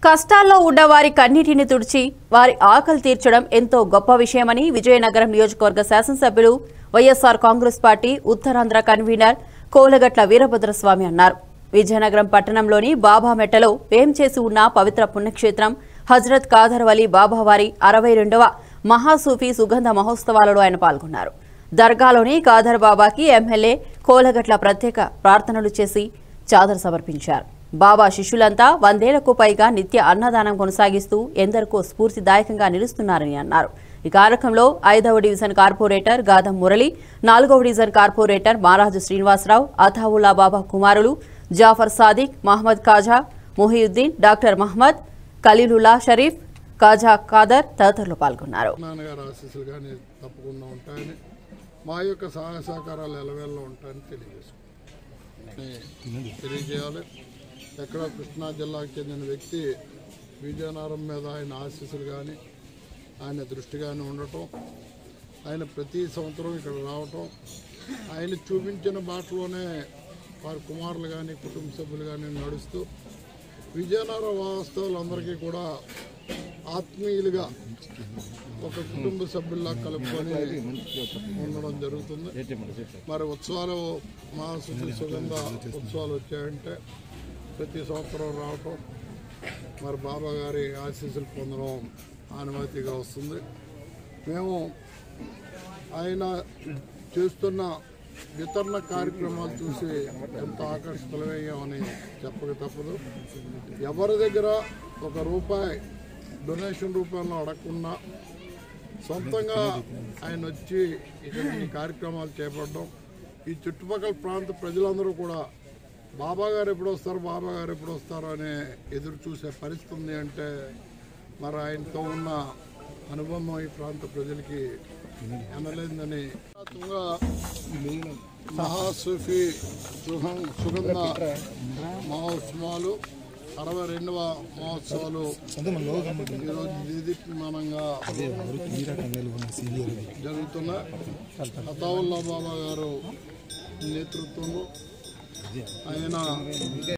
కష్టాల్లో ఉన్న వారి కన్నీటిని తుడిచి వారి ఆకలి తీర్చడం ఎంతో గొప్ప విషయమని విజయనగరం నియోజకవర్గ శాసనసభ్యులు వైఎస్ఆర్ కాంగ్రెస్ పార్టీ ఉత్తరాంధ్ర కన్వీనర్ కోలగట్ల వీరభద్రస్వామి అన్నారు విజయనగరం పట్టణంలోని బాబామెట్టలో వేం చేసి ఉన్న పవిత్ర పుణ్యక్షేత్రం హజ్రత్ కాదర్ వలీ బాబావారి అరవై రెండవ మహాసూఫీ సుగంధ మహోత్సవాలలో ఆయన పాల్గొన్నారు దర్గాలోని కాదర్ బాబాకి ఎమ్మెల్యే కోలగట్ల ప్రత్యేక ప్రార్థనలు చేసి చాదర్ సమర్పించారు బాబా శిష్యులంతా వందేళ్లకు పైగా నిత్య అన్నదానం కొనసాగిస్తూ ఎందరికో స్ఫూర్తిదాయకంగా నిలుస్తున్నారని అన్నారు ఈ కార్యక్రమంలో ఐదవ డివిజన్ కార్పొరేటర్ గాదం మురళి నాలుగవ డివిజన్ కార్పొరేటర్ మారాజు శ్రీనివాసరావు అథావుల్లా బాబా కుమారులు జాఫర్ సాదిక్ మహమ్మద్ కాజా మొహియుద్దీన్ డాక్టర్ మహమ్మద్ ఖలీలుల్లా షరీఫ్ కాజా ఖాదర్ తదితరులు పాల్గొన్నారు నాన్నగారు ఆశీస్సులు కానీ తప్పకుండా ఉంటాయని మా యొక్క సహాయ సహకారాలు ఎలవేళ్ళలో ఉంటాయని తెలియజేసుకుంటాం తెలియజేయాలి ఎక్కడో కృష్ణా జిల్లాకు చెందిన వ్యక్తి విజయనగరం మీద ఆయన ఆశీస్సులు కానీ ఆయన దృష్టి కానీ ఉండటం ఆయన ప్రతి సంవత్సరం ఇక్కడ రావటం ఆయన చూపించిన బాటలోనే వారి కుమారులు కానీ కుటుంబ సభ్యులు కానీ నడుస్తూ విజయనగరం వాస్తవులందరికీ కూడా ఆత్మీయులుగా ఒక కుటుంబ సభ్యుల్లా కలుపుకొని ఉండడం జరుగుతుంది మరి ఉత్సవాలు మా సుశీ సుగంధ ఉత్సవాలు వచ్చాయంటే ప్రతి సంవత్సరం రావటం మరి బాబా గారి ఆశీస్సులు పొందడం ఆనవాయితీగా వస్తుంది మేము ఆయన చేస్తున్న వితరణ కార్యక్రమాలు చూసి ఎంత ఆకర్షితులమయ్యామని చెప్పక తప్పదు ఎవరి దగ్గర ఒక రూపాయి డొనేషన్ రూపంలో అడగకుండా సొంతంగా ఆయన వచ్చి ఇక్కడ ఈ కార్యక్రమాలు చేపట్టడం ఈ చుట్టుపక్కల ప్రాంత ప్రజలందరూ కూడా బాబా గారు ఎప్పుడు వస్తారు బాబా గారు ఎప్పుడు వస్తారు అనే ఎదురు చూసే పరిస్థితి ఉంది అంటే మరి ఆయనతో ఉన్న అనుబంధం ఈ ప్రాంత ప్రజలకి అనలేదని మహాసూఫీ సుగం సుగంధ మహోత్సవాలు అరవై రెండవ మహోత్సవాలు ఈరోజు దీదీప్యమానంగా జరుగుతున్న అతావుల్లా బాబా గారు నేతృత్వంలో ఆయన